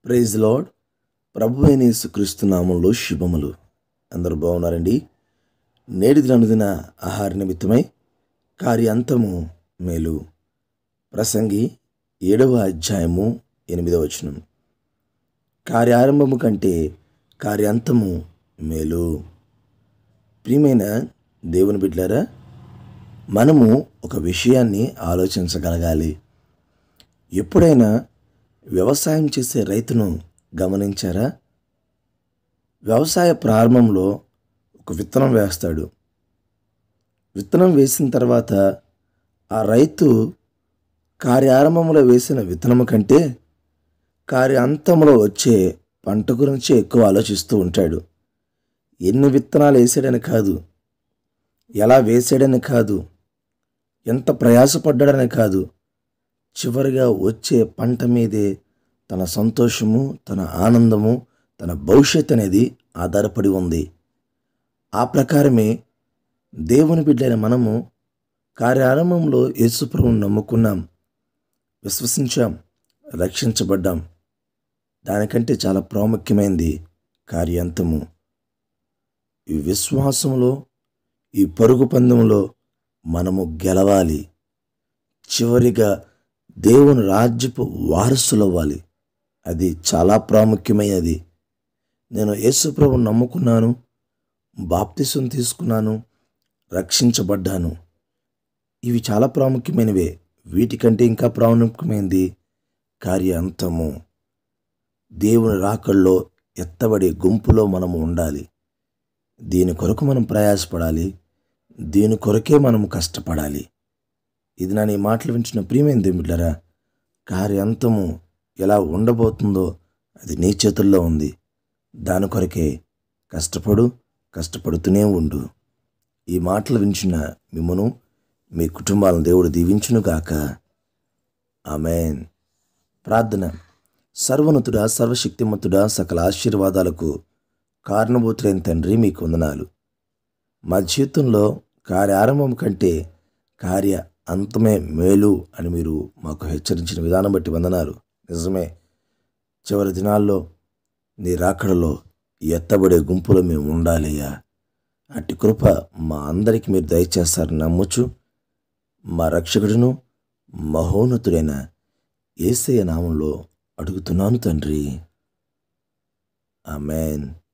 praise lord ప్రభు అయిన యేసుక్రీస్తు నామంలో శుభములు అందరూ బాగున్నారండి నేటి దినదిన ఆహార నిమిత్తమై కార్యాంతము మేలు ప్రసంగి ఏడవ అధ్యాయము ఎనిమిదవ వచనం కార్యారంభము కంటే కార్యాంతము మేలు ప్రియమైన దేవుని బిడ్డారా మనము ఒక విషయాన్ని ఆలోచించగలగాలి ఎప్పుడైనా వ్యవసాయం చేసే రైతును గమనించారా వ్యవసాయ ప్రారంభంలో ఒక విత్తనం వేస్తాడు విత్తనం వేసిన తర్వాత ఆ రైతు కార్యారంభంలో వేసిన విత్తనము కంటే కార్యాంతంలో వచ్చే పంట గురించి ఎక్కువ ఆలోచిస్తూ ఉంటాడు ఎన్ని విత్తనాలు వేసాడని కాదు ఎలా వేసాడని కాదు ఎంత ప్రయాసపడ్డాడని కాదు చివరిగా వచ్చే పంట మీదే తన సంతోషము తన ఆనందము తన భవిష్యత్ అనేది ఆధారపడి ఉంది ఆ ప్రకారమే దేవుని బిడ్డైన మనము కార్యారంభంలో యేసుప్రభుని నమ్ముకున్నాం విశ్వసించాం రక్షించబడ్డాం దానికంటే చాలా ప్రాముఖ్యమైనది కార్యాంతము ఈ విశ్వాసంలో ఈ పరుగు పందెంలో మనము గెలవాలి చివరిగా దేవుని రాజ్యపు వారసులవ్వాలి అది చాలా ప్రాముఖ్యమైనది నేను యేసుప్రభు నమ్ముకున్నాను బాప్తిసం తీసుకున్నాను రక్షించబడ్డాను ఇవి చాలా ప్రాముఖ్యమైనవే వీటికంటే ఇంకా ప్రాముఖ్యమైనది కార్యాంతము దేవుని రాకల్లో ఎత్తబడే గుంపులో మనము ఉండాలి దీని కొరకు మనం ప్రయాసపడాలి దీని కొరకే మనం కష్టపడాలి ఇది నా నీ మాటలు వింటున్న ప్రియమైన దేవుళ్ళరా కార్యాంతము ఎలా ఉండబోతుందో అది నీ చేతుల్లో ఉంది దాని కొరకే కష్టపడు కష్టపడుతూనే ఉండు ఈ మాటలు వించిన మిమ్మను మీ కుటుంబాలను దేవుడు దీవించునుగాక ఆమెన్ ప్రార్థన సర్వనతుడా సర్వశక్తిమంతుడా సకల ఆశీర్వాదాలకు కారణభూతులైన తండ్రి మీకు వందనాలు మా జీవితంలో కార్యారంభం కంటే కార్య అంతమే మేలు అని మీరు మాకు హెచ్చరించిన విధానం బట్టి వందనాలు నిజమే చివరి దినాల్లో నీ రాకడలో ఎత్తబడే గుంపులో మేము ఉండాలయ్యా అట్టి కృప మా అందరికీ మీరు దయచేస్తారని నమ్ముచు మా రక్షకుడును మహోన్నతుడైన ఏసయ్య నామంలో అడుగుతున్నాను తండ్రి ఆమెన్